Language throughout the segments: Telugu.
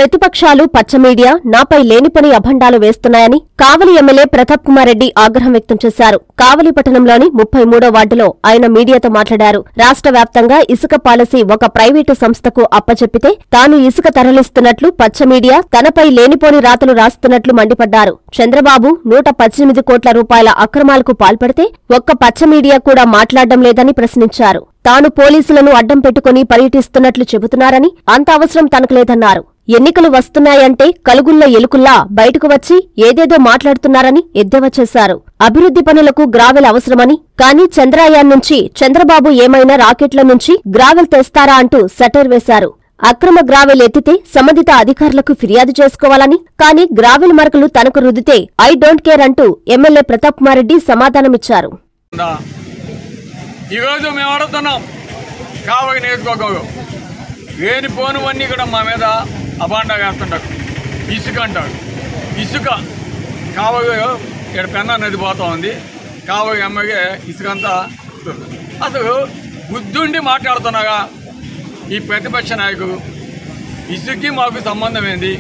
ప్రతిపక్షాలు పచ్చ మీడియా నాపై లేనిపని అభండాలు వేస్తున్నాయని కావలి ఎమ్మెల్యే ప్రతాప్ కుమార్ రెడ్డి ఆగ్రహం వ్యక్తం చేశారు కావలి పట్టణంలోని ముప్పై మూడో వార్డులో ఆయన మీడియాతో మాట్లాడారు రాష్ట్ర వ్యాప్తంగా ఇసుక పాలసీ ఒక ప్రైవేటు సంస్థకు అప్పచెప్పితే తాను ఇసుక తరలిస్తున్నట్లు పచ్చ మీడియా తనపై లేనిపోని రాతలు రాస్తున్నట్లు మండిపడ్డారు చంద్రబాబు నూట పద్దెనిమిది కోట్ల రూపాయల అక్రమాలకు పాల్పడితే ఒక్క పచ్చ మీడియా కూడా మాట్లాడడం లేదని ప్రశ్నించారు తాను పోలీసులను అడ్డం పెట్టుకుని పర్యటిస్తున్నట్లు చెబుతున్నారని అంత అవసరం తనకు లేదన్నారు ఎన్నికలు వస్తున్నాయంటే కలుగుల్ల ఎలుకుల్లా బయటకు వచ్చి ఏదేదో మాట్లాడుతున్నారని ఎద్దేవా చేశారు అభివృద్ధి పనులకు గ్రావెల్ అవసరమని కానీ చంద్రయాన్ నుంచి చంద్రబాబు ఏమైనా రాకెట్ల నుంచి గ్రావెల్ తెస్తారా అంటూ సెటర్ వేశారు అక్రమ గ్రావెల్ ఎత్తితే సంబంధిత అధికారులకు ఫిర్యాదు చేసుకోవాలని కానీ గ్రావెల్ మరకలు తనకు రుదితే ఐ డోంట్ కేర్ అంటూ ఎమ్మెల్యే ప్రతాప్ కుమార్ రెడ్డి సమాధానమిచ్చారు ఉందా? ఈరోజు మేము అడుగుతున్నాం కావలి నియోజకవర్గంలో లేని పోనువన్నీ కూడా మా మీద అబాండా వేస్తుంటారు ఇసుక అంటారు ఇసుక కావలి ఇక్కడ పెన్నా నది పోతా ఉంది కావలి అమ్మగే ఇసుక అంతా అసలు బుద్ధుండి మాట్లాడుతున్నాగా ఈ ప్రతిపక్ష నాయకుడు ఇసుకకి మాకు సంబంధం ఏంది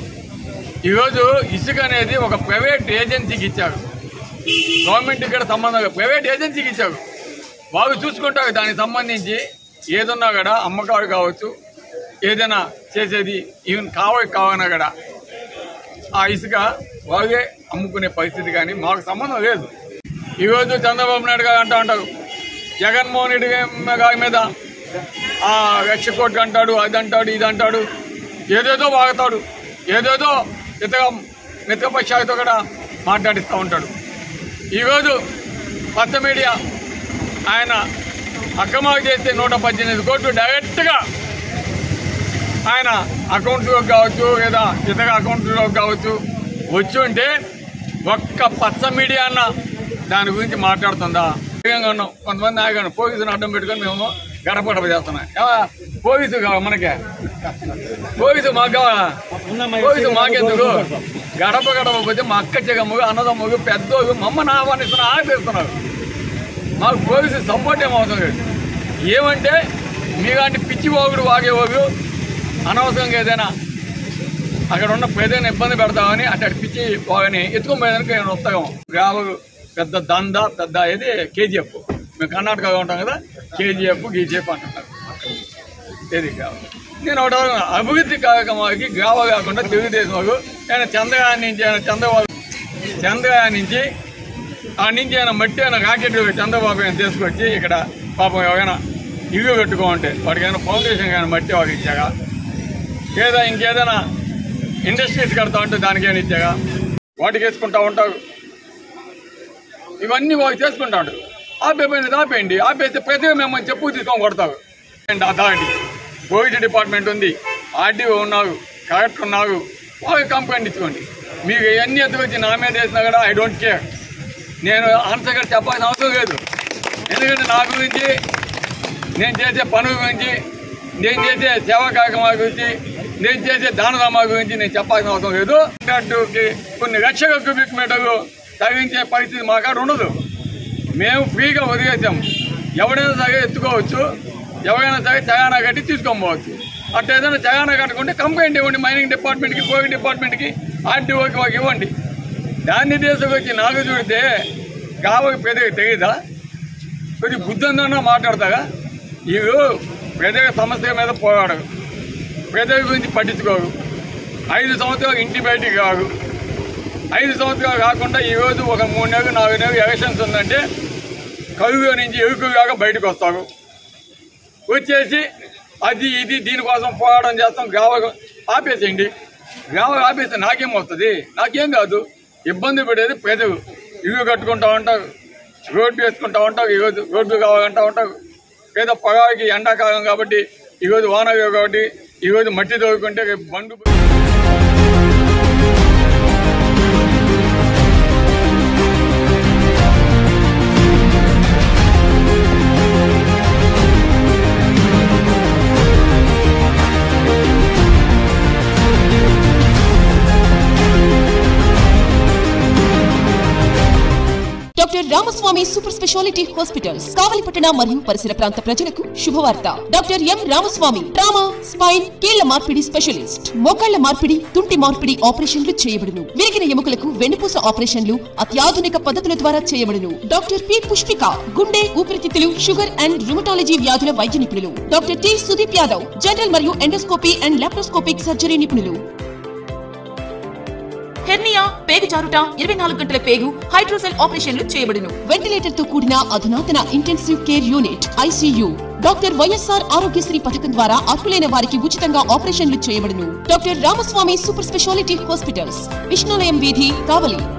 ఈరోజు ఇసుక అనేది ఒక ప్రైవేట్ ఏజెన్సీకి ఇచ్చారు గవర్నమెంట్ ఇక్కడ సంబంధం లేదు. ప్రైవేట్ ఏజెన్సీకి ఇచ్చారు వాళ్ళు చూసుకుంటారు దానికి సంబంధించి ఏదన్నా కూడా అమ్మకాలు కావచ్చు ఏదైనా చేసేది ఈవెన్ కావాలి కావనా కూడా ఆ ఇసుక వాళ్ళే అమ్ముకునే పరిస్థితి కానీ మాకు సంబంధం లేదు ఈరోజు చంద్రబాబు నాయుడు గారు అంటూ ఉంటారు జగన్మోహన్ రెడ్డి గారి మీద ఆ లక్ష కోట్లు అంటాడు అది అంటాడు ఇది అంటాడు ఏదేదో వాగుతాడు ఏదేదో ఇతర మిత్రపక్షాలతో కూడా మాట్లాడిస్తూ ఉంటాడు ఈరోజు పచ్చ మీడియా ఆయన అక్రమాలు చేస్తే నూట పద్దెనిమిది కోట్లు డైరెక్ట్గా ఆయన అకౌంట్స్లోకి కావచ్చు లేదా ఇతర అకౌంట్స్లోకి కావచ్చు వచ్చి ఉంటే ఒక్క పచ్చ మీడియా అన్న దాని గురించి మాట్లాడుతుందా వేగంగా ఉన్నాం కొంతమంది ఆగాను పోలీసుని అడ్డం పెట్టుకొని మేము గడప గడప చేస్తున్నాం ఏవా, పోలీసు కావాలి మనకే పోలీసు మాకు కావాలా పోలీసు మాకెందుకు గడప గడప పోతే మా అక్క చెగమ్మగు అన్నదమ్మగు పెద్దోగు మమ్మల్ని ఆహ్వానిస్తున్నారు ఆహ్వానిస్తున్నారు మాకు పోలీసు సపోర్ట్ ఏం అవసరం లేదు ఏమంటే మీలాంటి పిచ్చి పోగుడు వాగేవాగు అనవసరంగా ఏదైనా అక్కడ ఉన్న ప్రజలను ఇబ్బంది పెడతామని అటు పిచ్చి పోగని ఎత్తుకొని పోయేదానికి నేను వస్తాము గ్రామ పెద్ద దంద పెద్ద ఇది కేజీఎఫ్ మేము కర్ణాటకలో ఉంటాం కదా కేజీఎఫ్ గీజీఎఫ్ అంటున్నారు ఇది గ్రామం నేను ఒకటి అడుగుతున్నా. అభివృద్ధి కార్యక్రమాలకి గ్రామ కాకుండా తెలుగుదేశం వాళ్ళు ఆయన చంద్రయాన్ నుంచి ఆయన చంద్రబాబు చంద్రయాన్ నుంచి ఆ నుంచి ఆయన మట్టి ఆయన రాకెట్ చంద్రబాబు ఆయన తీసుకొచ్చి ఇక్కడ పాపం ఎవరైనా ఇల్లు కట్టుకోమంటే వాడికి ఏమైనా ఫౌండేషన్ కానీ మట్టి వాళ్ళకి ఇచ్చాగా లేదా ఇంకేదైనా ఇండస్ట్రీస్ కడతా ఉంటే దానికి ఏమైనా ఇచ్చాగా వాటికి వేసుకుంటా ఉంటారు ఇవన్నీ వాళ్ళు చేసుకుంటా ఉంటారు ఆపేపోయినది ఆపేయండి ఆపేస్తే ప్రతి మిమ్మల్ని చెప్పు తీసుకొని కొడతారు అండ్ అథారిటీ పోలీస్ డిపార్ట్మెంట్ ఉంది ఆర్డీఓ ఉన్నారు కలెక్టర్ ఉన్నారు వాళ్ళకి కంప్లైంట్ ఇచ్చుకోండి మీకు ఇవన్నీ ఎత్తుకొచ్చి నా మీద వేసినా కూడా ఐ డోంట్ కేర్ నేను ఆన్సర్ కూడా చెప్పాల్సిన అవసరం లేదు ఎందుకంటే నా గురించి నేను చేసే పనుల గురించి నేను చేసే సేవా కార్యక్రమాల గురించి నేను చేసే దాన ధర్మాల గురించి నేను చెప్పాల్సిన అవసరం లేదు కాంట్రాక్టుకి కొన్ని లక్షల క్యూబిక్ మీటర్లు తగ్గించే పరిస్థితి మా కాడ ఉండదు మేము ఫ్రీగా వదిలేసాం ఎవడైనా సరే ఎత్తుకోవచ్చు ఎవరైనా సరే చగానా కట్టి తీసుకొని పోవచ్చు అట్లా ఏదైనా చగానా కట్టుకుంటే కంప్లైంట్ ఇవ్వండి మైనింగ్ డిపార్ట్మెంట్కి పోయి డిపార్ట్మెంట్కి ఆర్టీఓకి వాళ్ళకి ఇవ్వండి దాన్ని తీసుకొచ్చి నాకు చూడితే కావకి పెద్దగా తెలియదా కొంచెం బుద్ధందన్నా మాట్లాడతాగా వీరు ప్రజల సమస్య మీద పోరాడరు ప్రజల గురించి పట్టించుకోరు ఐదు సంవత్సరాలు ఇంటి బయటికి కాదు ఐదు సంవత్సరాలు కాకుండా ఈరోజు ఒక మూడు నెలలు నాలుగు నెలలు ఎలక్షన్స్ ఉందంటే కలుగులో నుంచి ఎరుకు కాక బయటకు వస్తారు వచ్చేసి అది ఇది దీనికోసం పోరాటం చేస్తాం గ్రావ ఆపేసేయండి గ్రావ ఆపేస్తే నాకేం వస్తుంది నాకేం కాదు ఇబ్బంది పడేది ప్రజలు ఇల్లు కట్టుకుంటా ఉంటారు రోడ్డు వేసుకుంటా ఉంటారు ఈరోజు రోడ్డు కావాలంటా ఉంటారు లేదా పొగాకి ఎండాకాలం కాబట్టి ఈరోజు వాన కాబట్టి ఈరోజు మట్టి తోడుకుంటే రేపు బండు doctor Ramaswamy super speciality hospitals కావలిపట్టణ మరియు పరిసర ప్రాంత ప్రజలకు శుభవార్త doctor M Ramaswamy trauma spine కీళ్ల మార్పిడి స్పెషలిస్ట్ మోకాళ్ల మార్పిడి తుంటి మార్పిడి ఆపరేషన్లు చేయబడును విరిగిన ఎముకలకు వెన్నుపూస ఆపరేషన్లు అత్యాధునిక పద్ధతుల ద్వారా చేయబడును డాక్టర్ పి పుష్పిక గుండె ఊపిరితిత్తులు షుగర్ అండ్ రుమటాలజీ వ్యాధుల వైద్య నిపుణులు doctor T Sudeep Yadav general మరియు ఎండోస్కోపీ అండ్ లాప్రోస్కోపిక్ సర్జరీ నిపుణులు హెర్నియా పేగు జారుట ఇరవై నాలుగు గంటల పేగు హైడ్రోసెల్ ఆపరేషన్లు చేయబడును వెంటిలేటర్ తో కూడిన అధునాతన intensive care unit ICU doctor YSR Aarogyasri పథకం ద్వారా అర్హులైన వారికి ఉచితంగా ఆపరేషన్లు చేయబడును doctor Ramaswamy super speciality hospitals విష్ణులయం వీధి కావలి